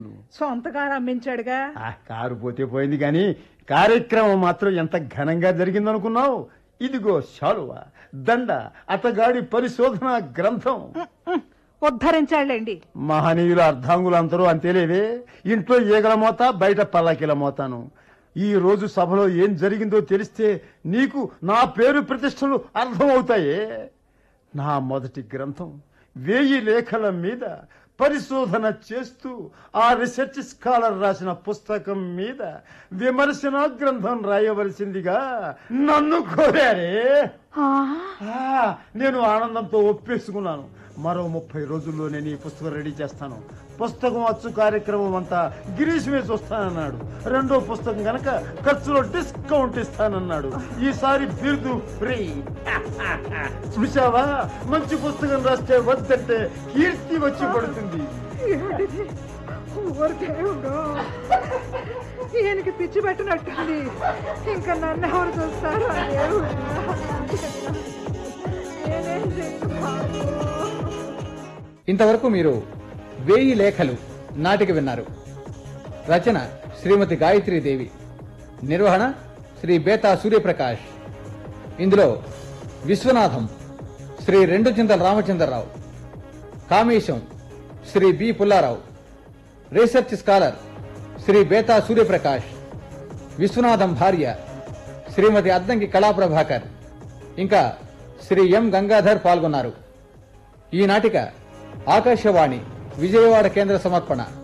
సొంతగా రమ్మించాడుగా ఆ కారు పోతే పోయింది కానీ కార్యక్రమం మాత్రం ఎంత ఘనంగా జరిగిందనుకున్నావు ఇదిగో శాలువ దండ అతగాడి పరిశోధన గ్రంథం ఉమ్, ఉద్ధరించాడులేండి మహనీయుల అర్ధాంగులు అందరూ అంతేలేవే ఇంట్లో ఈగల మోత బయట పల్లకిల మోతాను ఈ రోజు సభలో ఏం జరిగిందో తెలిస్తే నీకు నా పేరు ప్రతిష్టలు అర్థమవుతాయే నా మొదటి గ్రంథం వేయి లేఖల మీద పరిశోధన చేస్తూ ఆ రీసెర్చ్ స్కాలర్ రాసిన పుస్తకం మీద విమర్శన గ్రంథం రాయవలసిందిగా నన్ను కోరారే ఆ, ఆ, నేను ఆనందంతో ఒప్పేసుకున్నాను మరో ముప్పై రోజుల్లో నేను ఈ పుస్తకం రెడీ చేస్తాను పుస్తకం అచ్చు కార్యక్రమం అంతా గిరీష్ మీద చూస్తానన్నాడు రెండో పుస్తకం గనక ఖర్చులో డిస్కౌంట్ ఇస్తానన్నాడు ఈసారి బిరుదు ఫ్రీ చూసావా మంచి పుస్తకం రాస్తే వద్దంటే కీర్తి వచ్చి పడుతుంది ఏమిటిది? ఊరికే ఉండు. ఈయనకి పిచ్చి పెట్టినట్టుంది ఇంకా నన్ను ఎవరు చూస్తారు దేవుడా. నేనేం చేయను బాబు. ఇంతవరకు మీరు వేయి లేఖలు నాటిక విన్నారు రచన శ్రీమతి గాయత్రీదేవి నిర్వహణ శ్రీ బేతా సూర్యప్రకాష్ ఇందులో విశ్వనాథం శ్రీ రెండు Chintala Ramachandrarao Kamesam Sri B Pullarao research scholar Sri Betha Suryaprakash Viswanatham భార్య శ్రీమతి అద్దంకి కళాప్రభాకర్ ఇంకా శ్రీ ఎం గంగాధర్ పాల్గొన్నారు ఈ నాటిక ఆకాశవాణి విజయవాడ కేంద్ర సమర్పణ